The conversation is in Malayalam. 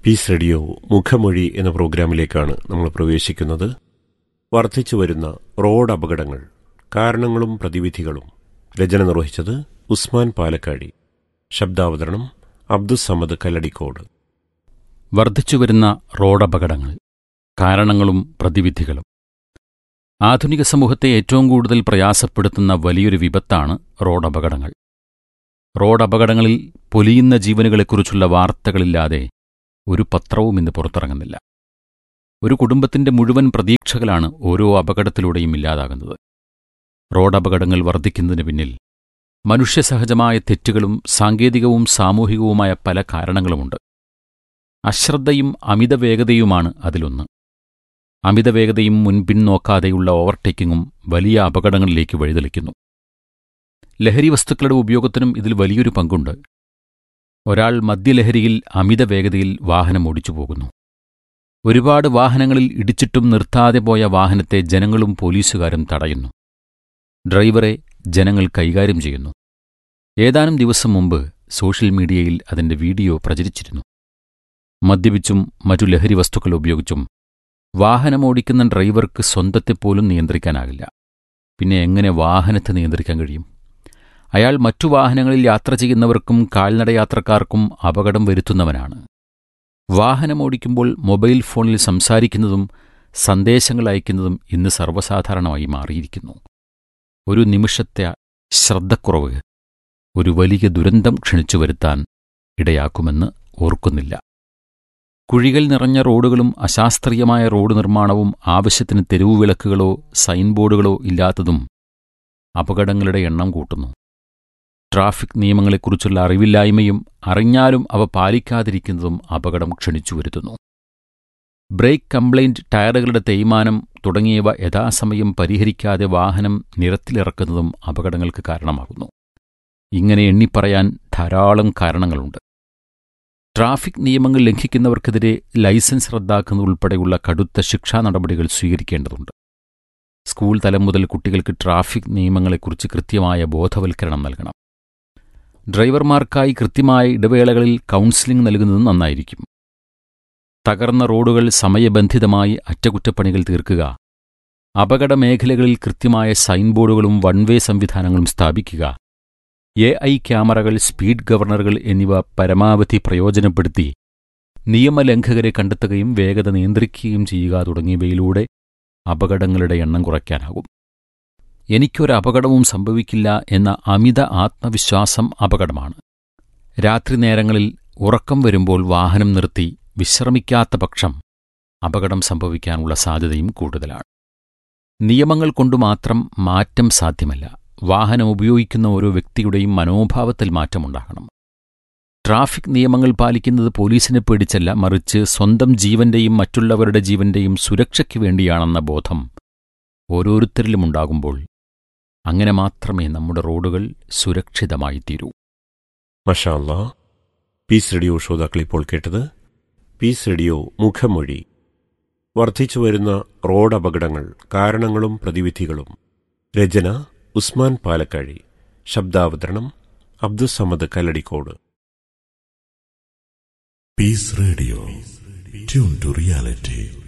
പീസ് റേഡിയോ മുഖമൊഴി എന്ന പ്രോഗ്രാമിലേക്കാണ് നമ്മൾ പ്രവേശിക്കുന്നത് വർദ്ധിച്ചു വരുന്ന റോഡ് അപകടങ്ങൾ കാരണങ്ങളും പ്രതിവിധികളും രചന നിർവഹിച്ചത് ഉസ്മാൻ പാലക്കാടി ശബ്ദാവതരണം അബ്ദുസമദ് കല്ലടിക്കോട് വർദ്ധിച്ചുവരുന്ന റോഡപകടങ്ങൾ കാരണങ്ങളും പ്രതിവിധികളും ആധുനിക സമൂഹത്തെ ഏറ്റവും കൂടുതൽ പ്രയാസപ്പെടുത്തുന്ന വലിയൊരു വിപത്താണ് റോഡപകടങ്ങൾ റോഡപകടങ്ങളിൽ പൊലിയുന്ന ജീവനുകളെക്കുറിച്ചുള്ള വാർത്തകളില്ലാതെ ഒരു പത്രവും ഇന്ന് പുറത്തിറങ്ങുന്നില്ല ഒരു കുടുംബത്തിന്റെ മുഴുവൻ പ്രതീക്ഷകളാണ് ഓരോ അപകടത്തിലൂടെയും ഇല്ലാതാകുന്നത് റോഡപകടങ്ങൾ വർദ്ധിക്കുന്നതിന് പിന്നിൽ മനുഷ്യസഹജമായ തെറ്റുകളും സാങ്കേതികവും സാമൂഹികവുമായ പല കാരണങ്ങളുമുണ്ട് അശ്രദ്ധയും അമിതവേഗതയുമാണ് അതിലൊന്ന് അമിതവേഗതയും മുൻപിൻ നോക്കാതെയുള്ള ഓവർടേക്കിങ്ങും വലിയ അപകടങ്ങളിലേക്ക് വഴിതെളിക്കുന്നു ലഹരി വസ്തുക്കളുടെ ഉപയോഗത്തിനും ഇതിൽ വലിയൊരു പങ്കുണ്ട് ഒരാൾ മദ്യലഹരിയിൽ അമിതവേഗതയിൽ വാഹനം ഓടിച്ചു പോകുന്നു ഒരുപാട് വാഹനങ്ങളിൽ ഇടിച്ചിട്ടും നിർത്താതെ പോയ വാഹനത്തെ ജനങ്ങളും പോലീസുകാരും തടയുന്നു ഡ്രൈവറെ ജനങ്ങൾ കൈകാര്യം ചെയ്യുന്നു ഏതാനും ദിവസം മുമ്പ് സോഷ്യൽ മീഡിയയിൽ അതിന്റെ വീഡിയോ പ്രചരിച്ചിരുന്നു മദ്യപിച്ചും മറ്റു ലഹരി വസ്തുക്കൾ ഉപയോഗിച്ചും വാഹനമോടിക്കുന്ന ഡ്രൈവർക്ക് സ്വന്തത്തെപ്പോലും നിയന്ത്രിക്കാനാകില്ല പിന്നെ എങ്ങനെ വാഹനത്തെ നിയന്ത്രിക്കാൻ കഴിയും അയാൾ മറ്റു വാഹനങ്ങളിൽ യാത്ര ചെയ്യുന്നവർക്കും കാൽനടയാത്രക്കാർക്കും അപകടം വരുത്തുന്നവനാണ് വാഹനമോടിക്കുമ്പോൾ മൊബൈൽ ഫോണിൽ സംസാരിക്കുന്നതും സന്ദേശങ്ങൾ അയക്കുന്നതും ഇന്ന് സർവ്വസാധാരണമായി മാറിയിരിക്കുന്നു ഒരു നിമിഷത്തെ ശ്രദ്ധക്കുറവ് ഒരു വലിയ ദുരന്തം ക്ഷണിച്ചു വരുത്താൻ ഇടയാക്കുമെന്ന് ഓർക്കുന്നില്ല കുഴികൾ നിറഞ്ഞ റോഡുകളും അശാസ്ത്രീയമായ റോഡ് നിർമ്മാണവും ആവശ്യത്തിന് തെരുവുവിളക്കുകളോ സൈൻ ബോർഡുകളോ ഇല്ലാത്തതും അപകടങ്ങളുടെ എണ്ണം കൂട്ടുന്നു ട്രാഫിക് നിയമങ്ങളെക്കുറിച്ചുള്ള അറിവില്ലായ്മയും അറിഞ്ഞാലും അവ പാലിക്കാതിരിക്കുന്നതും അപകടം ക്ഷണിച്ചു വരുത്തുന്നു ബ്രേക്ക് കംപ്ലൈന്റ് ടയറുകളുടെ തേയ്മാനം തുടങ്ങിയവ യഥാസമയം പരിഹരിക്കാതെ വാഹനം നിരത്തിലിറക്കുന്നതും അപകടങ്ങൾക്ക് കാരണമാകുന്നു ഇങ്ങനെ എണ്ണിപ്പറയാൻ ധാരാളം കാരണങ്ങളുണ്ട് ട്രാഫിക് നിയമങ്ങൾ ലംഘിക്കുന്നവർക്കെതിരെ ലൈസൻസ് റദ്ദാക്കുന്നതുൾപ്പെടെയുള്ള കടുത്ത ശിക്ഷാ നടപടികൾ സ്വീകരിക്കേണ്ടതുണ്ട് സ്കൂൾ തലം മുതൽ കുട്ടികൾക്ക് ട്രാഫിക് നിയമങ്ങളെക്കുറിച്ച് കൃത്യമായ ബോധവൽക്കരണം നൽകണം ഡ്രൈവർമാർക്കായി കൃത്യമായ ഇടവേളകളിൽ കൗൺസിലിംഗ് നൽകുന്നത് നന്നായിരിക്കും തകർന്ന റോഡുകൾ സമയബന്ധിതമായി അറ്റകുറ്റപ്പണികൾ തീർക്കുക അപകട മേഖലകളിൽ കൃത്യമായ സൈൻ ബോർഡുകളും വൺ വേ സംവിധാനങ്ങളും സ്ഥാപിക്കുക എ ഐ ക്യാമറകൾ സ്പീഡ് ഗവർണറുകൾ എന്നിവ പരമാവധി പ്രയോജനപ്പെടുത്തി നിയമലംഘകരെ കണ്ടെത്തുകയും വേഗത നിയന്ത്രിക്കുകയും ചെയ്യുക തുടങ്ങിയവയിലൂടെ അപകടങ്ങളുടെ എണ്ണം കുറയ്ക്കാനാകും എനിക്കൊരു അപകടവും സംഭവിക്കില്ല എന്ന അമിത ആത്മവിശ്വാസം അപകടമാണ് രാത്രി നേരങ്ങളിൽ ഉറക്കം വരുമ്പോൾ വാഹനം നിർത്തി വിശ്രമിക്കാത്ത പക്ഷം അപകടം സംഭവിക്കാനുള്ള സാധ്യതയും കൂടുതലാണ് നിയമങ്ങൾ കൊണ്ടു മാത്രം മാറ്റം സാധ്യമല്ല വാഹനം ഉപയോഗിക്കുന്ന ഓരോ വ്യക്തിയുടെയും മനോഭാവത്തിൽ മാറ്റമുണ്ടാകണം ട്രാഫിക് നിയമങ്ങൾ പാലിക്കുന്നത് പോലീസിനെ പേടിച്ചല്ല മറിച്ച് സ്വന്തം ജീവന്റെയും മറ്റുള്ളവരുടെ ജീവന്റെയും സുരക്ഷയ്ക്ക് വേണ്ടിയാണെന്ന ബോധം ഓരോരുത്തരിലുമുണ്ടാകുമ്പോൾ അങ്ങനെ മാത്രമേ നമ്മുടെ റോഡുകൾ സുരക്ഷിതമായി തീരൂ മഷാല്ല പീസ് റേഡിയോ ശ്രോതാക്കൾ ഇപ്പോൾ കേട്ടത് പീസ് റേഡിയോ മുഖമൊഴി വർദ്ധിച്ചു വരുന്ന റോഡ് അപകടങ്ങൾ കാരണങ്ങളും പ്രതിവിധികളും രചന Usman പാലക്കാഴി ശബ്ദാവതരണം Abdussamad Kalladikode Peace Radio. Tune to reality.